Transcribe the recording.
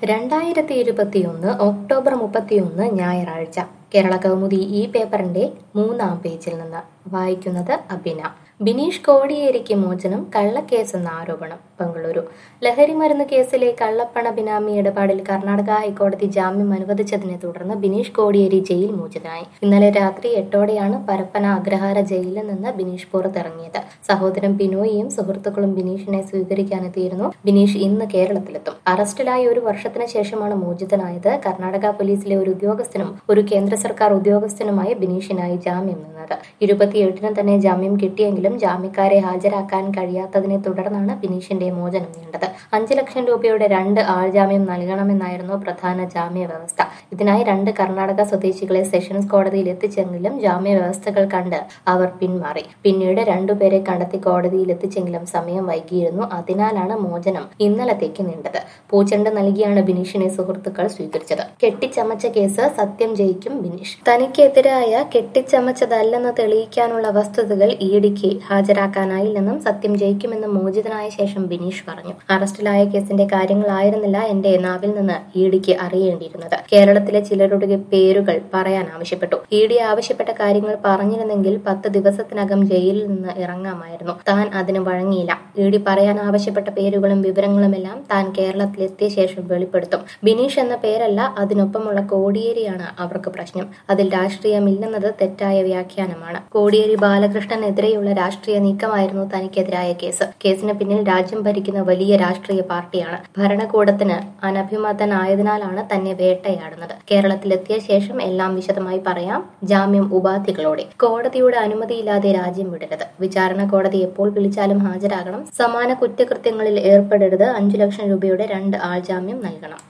രണ്ടായിരത്തി ഇരുപത്തിയൊന്ന് ഒക്ടോബർ മുപ്പത്തിയൊന്ന് ഞായറാഴ്ച കേരള കൗമുദി ഈ പേപ്പറിന്റെ മൂന്നാം പേജിൽ നിന്ന് വായിക്കുന്നത് അബിന ബിനീഷ് കോടിയേരിക്ക് മോചനം കള്ളക്കേസെന്ന ആരോപണം ബംഗളൂരു ലഹരി മരുന്ന് കേസിലെ കള്ളപ്പണ ബിനാമി ഇടപാടിൽ കർണാടക ഹൈക്കോടതി ജാമ്യം അനുവദിച്ചതിനെ തുടർന്ന് ബിനീഷ് കോടിയേരി ജയിൽ മോചിതനായി ഇന്നലെ രാത്രി എട്ടോടെയാണ് പരപ്പന അഗ്രഹാര ജയിലിൽ നിന്ന് ബിനീഷ് പുറത്തിറങ്ങിയത് സഹോദരൻ ബിനോയിയും സുഹൃത്തുക്കളും ബിനീഷിനെ സ്വീകരിക്കാനെത്തിയിരുന്നു ബിനീഷ് ഇന്ന് കേരളത്തിലെത്തും അറസ്റ്റിലായി ഒരു വർഷത്തിന് ശേഷമാണ് മോചിതനായത് കർണാടക പോലീസിലെ ഒരു ഉദ്യോഗസ്ഥനും ഒരു കേന്ദ്ര സർക്കാർ ഉദ്യോഗസ്ഥനുമായി ബിനീഷിനായി ജാമ്യം നിന്നത് ഇരുപത്തിയെട്ടിന് തന്നെ ജാമ്യം കിട്ടിയെങ്കിലും ജാമ്യക്കാരെ ഹാജരാക്കാൻ കഴിയാത്തതിനെ തുടർന്നാണ് ബിനീഷിന്റെ മോചനം നീണ്ടത് അഞ്ച് ലക്ഷം രൂപയുടെ രണ്ട് ആൾജാമ്യം നൽകണമെന്നായിരുന്നു പ്രധാന ജാമ്യ വ്യവസ്ഥ ഇതിനായി രണ്ട് കർണാടക സ്വദേശികളെ സെഷൻസ് കോടതിയിൽ എത്തിച്ചെങ്കിലും ജാമ്യ വ്യവസ്ഥകൾ കണ്ട് അവർ പിന്മാറി പിന്നീട് രണ്ടുപേരെ കണ്ടെത്തി കോടതിയിൽ എത്തിച്ചെങ്കിലും സമയം വൈകിയിരുന്നു അതിനാലാണ് മോചനം ഇന്നലത്തേക്ക് നീണ്ടത് പൂച്ചെണ്ട് നൽകിയാണ് ബിനീഷിനെ സുഹൃത്തുക്കൾ സ്വീകരിച്ചത് കെട്ടിച്ചമച്ച കേസ് സത്യം ജയിക്കും ബിനീഷ് തനിക്കെതിരായ കെട്ടിച്ചമച്ചതല്ലെന്ന് തെളിയിക്കാനുള്ള വസ്തുതകൾ ഇഡിക്ക് ഹാജരാക്കാനായില്ലെന്നും സത്യം ജയിക്കുമെന്നും മോചിതനായ ശേഷം ബിനീഷ് പറഞ്ഞു അറസ്റ്റിലായ കേസിന്റെ കാര്യങ്ങളായിരുന്നില്ല എന്റെ നാവിൽ നിന്ന് ഇഡിക്ക് അറിയേണ്ടിയിരുന്നത് കേരളത്തിലെ ചിലരുടെ പേരുകൾ പറയാൻ ആവശ്യപ്പെട്ടു ഇ ഡി ആവശ്യപ്പെട്ട കാര്യങ്ങൾ പറഞ്ഞിരുന്നെങ്കിൽ പത്ത് ദിവസത്തിനകം ജയിലിൽ നിന്ന് ഇറങ്ങാമായിരുന്നു താൻ അതിന് വഴങ്ങിയില്ല ഇ ഡി പറയാൻ ആവശ്യപ്പെട്ട പേരുകളും വിവരങ്ങളുമെല്ലാം താൻ കേരളത്തിലെത്തിയ ശേഷം വെളിപ്പെടുത്തും ബിനീഷ് എന്ന പേരല്ല അതിനൊപ്പമുള്ള കോടിയേരിയാണ് അവർക്ക് പ്രശ്നം അതിൽ രാഷ്ട്രീയമില്ലെന്നത് തെറ്റായ വ്യാഖ്യാനമാണ് കോടിയേരി ബാലകൃഷ്ണനെതിരെയുള്ള രാഷ്ട്രീയ നീക്കമായിരുന്നു തനിക്കെതിരായ കേസ് കേസിന് പിന്നിൽ രാജ്യം ഭരിക്കുന്ന വലിയ രാഷ്ട്രീയ പാർട്ടിയാണ് ഭരണകൂടത്തിന് അനഭിമതനായതിനാലാണ് തന്നെ വേട്ടയാടുന്നത് കേരളത്തിലെത്തിയ ശേഷം എല്ലാം വിശദമായി പറയാം ജാമ്യം ഉപാധികളോടെ കോടതിയുടെ അനുമതിയില്ലാതെ രാജ്യം വിടരുത് വിചാരണ കോടതി എപ്പോൾ വിളിച്ചാലും ഹാജരാകണം സമാന കുറ്റകൃത്യങ്ങളിൽ ഏർപ്പെടരുത് അഞ്ചു ലക്ഷം രൂപയുടെ രണ്ട് ആൾജാമ്യം നൽകണം